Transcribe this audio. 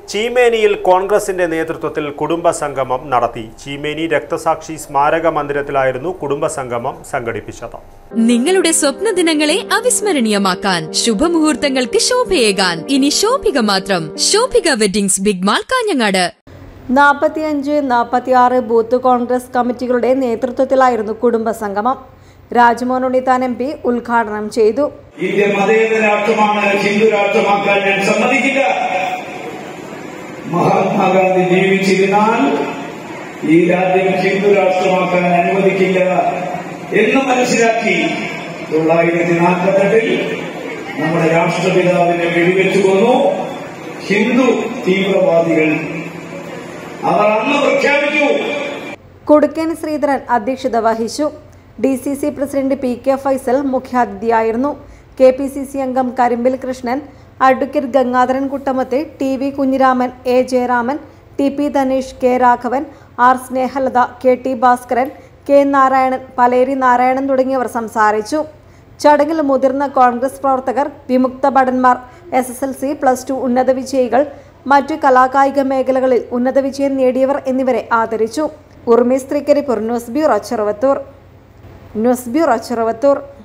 ചീമേനിയിൽ കോൺഗ്രസിന്റെ നേതൃത്വത്തിൽ കുടുംബസംഗമം നടത്തി ചീമേനി രക്തസാക്ഷി സ്മാരക മന്ദിരത്തിലായിരുന്നു കുടുംബസംഗമം സംഘടിപ്പിച്ചത് നിങ്ങളുടെ സ്വപ്ന ദിനങ്ങളെ അവിസ്മരണീയമാക്കാൻ ശുഭമുഹൂർത്തങ്ങൾക്ക് ശോഭയേകാൻ ഇനി ശോഭിക മാത്രം Shobhika weddings big mall Kanhangad നാൽപ്പത്തിയഞ്ച് നാൽപ്പത്തിയാറ് ബൂത്ത് കോൺഗ്രസ് കമ്മിറ്റികളുടെ നേതൃത്വത്തിലായിരുന്നു കുടുംബസംഗമം രാജ്മോഹൻ ഉണ്ണിത്താൻ എം പി ഉദ്ഘാടനം ചെയ്തു ഇന്ത്യ മതേതര രാഷ്ട്രമാണ് ഹിന്ദു രാഷ്ട്രമാക്കാൻ ഞാൻ സമ്മതിക്കില്ല മഹാത്മാഗാന്ധി ജീവിച്ചിരുന്നാൽ ഈ രാജ്യം ഹിന്ദു രാഷ്ട്രമാക്കാൻ അനുവദിക്കില്ല എന്ന് മനസ്സിലാക്കി തൊള്ളായിരത്തി നാൽപ്പത്തെട്ടിൽ നമ്മുടെ രാഷ്ട്രപിതാവിനെ വെടിവെച്ചു കൊന്നു ഹിന്ദു തീവ്രവാദികൾ അവർ അന്ന് പ്രഖ്യാപിച്ചു കുടുക്കൻ ശ്രീധരൻ അധ്യക്ഷത വഹിച്ചു D C C president P K Faisal മുഖ്യാതിഥിയായിരുന്നു കെ പി സി സി അംഗം കരിമ്പിൽ കൃഷ്ണൻ അഡ്വക്കേറ്റ് ഗംഗാധരൻ കുട്ടമത്തെ T V Kunhiraman A Jayaraman T P Dhaneesh K Raghavan R Snehalatha K T Bhaskaran K Narayanan Paleri Narayanan തുടങ്ങിയവർ സംസാരിച്ചു ചടങ്ങിൽ മുതിർന്ന കോൺഗ്രസ് പ്രവർത്തകർ വിമുക്ത ഭടന്മാർ S S L C plus two ഉന്നത വിജയികൾ മറ്റു കലാകായിക മേഖലകളിൽ ഉന്നത വിജയം നേടിയവർ എന്നിവരെ ആദരിച്ചു ഉർമി സ്ത്രീക്കരിപ്പൂർ news bureau Cheruvathur news bureau Cheruvathur